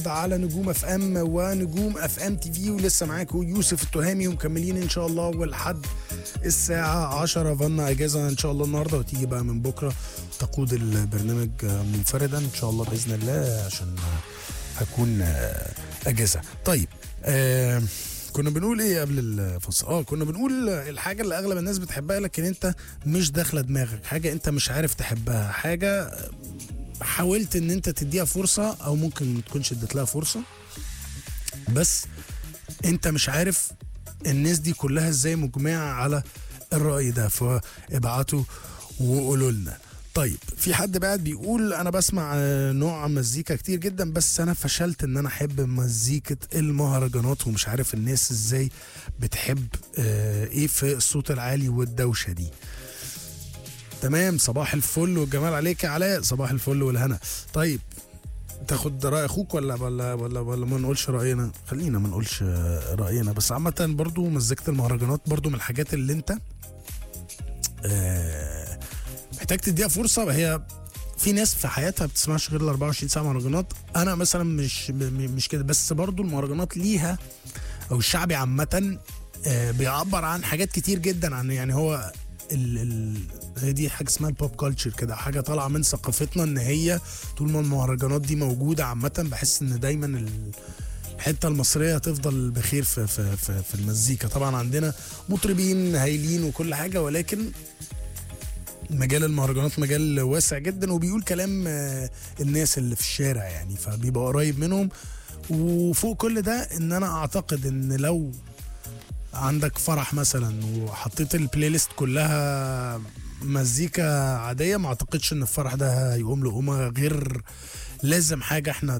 على نجوم اف ام ونجوم اف ام تي في ولسه معاكم يوسف التهامي ومكملين ان شاء الله ولحد الساعة 10 فانا اجازة ان شاء الله النهارده وتيجي بقى من بكرة تقود البرنامج منفردا ان شاء الله باذن الله عشان هكون اجازة طيب آه كنا بنقول ايه قبل الفصل اه كنا بنقول الحاجه اللي اغلب الناس بتحبها لكن انت مش داخله دماغك حاجه انت مش عارف تحبها حاجه حاولت ان انت تديها فرصه او ممكن ما تكونش اديت لها فرصه بس انت مش عارف الناس دي كلها ازاي مجمعه على الراي ده فابعتوا وقولوا لنا طيب في حد بعد بيقول انا بسمع نوع مزيكا كتير جدا بس انا فشلت ان انا احب مزيكة المهرجانات ومش عارف الناس ازاي بتحب اه ايه في الصوت العالي والدوشة دي تمام صباح الفل والجمال عليك يا علاء صباح الفل والهنا طيب تاخد راي اخوك ولا ولا ولا ولا ما نقولش راينا خلينا ما نقولش راينا بس عامه برضو مزيكه المهرجانات برضو من الحاجات اللي انت آه محتاج تديها فرصه هي في ناس في حياتها ما بتسمعش غير ال 24 ساعه مهرجانات انا مثلا مش مش كده بس برضو المهرجانات ليها او الشعبي عامه آه بيعبر عن حاجات كتير جدا عن يعني هو ال ال هي دي حاجه اسمها البوب كلتشر كده حاجه طالعه من ثقافتنا ان هي طول ما المهرجانات دي موجوده عامه بحس ان دايما الحته المصريه هتفضل بخير في في في, في المزيكا طبعا عندنا مطربين هايلين وكل حاجه ولكن مجال المهرجانات مجال واسع جدا وبيقول كلام الناس اللي في الشارع يعني فبيبقى قريب منهم وفوق كل ده ان انا اعتقد ان لو عندك فرح مثلا وحطيت البلاي ليست كلها مزيكا عاديه ما اعتقدش ان الفرح ده هيقوم له قومه غير لازم حاجه احنا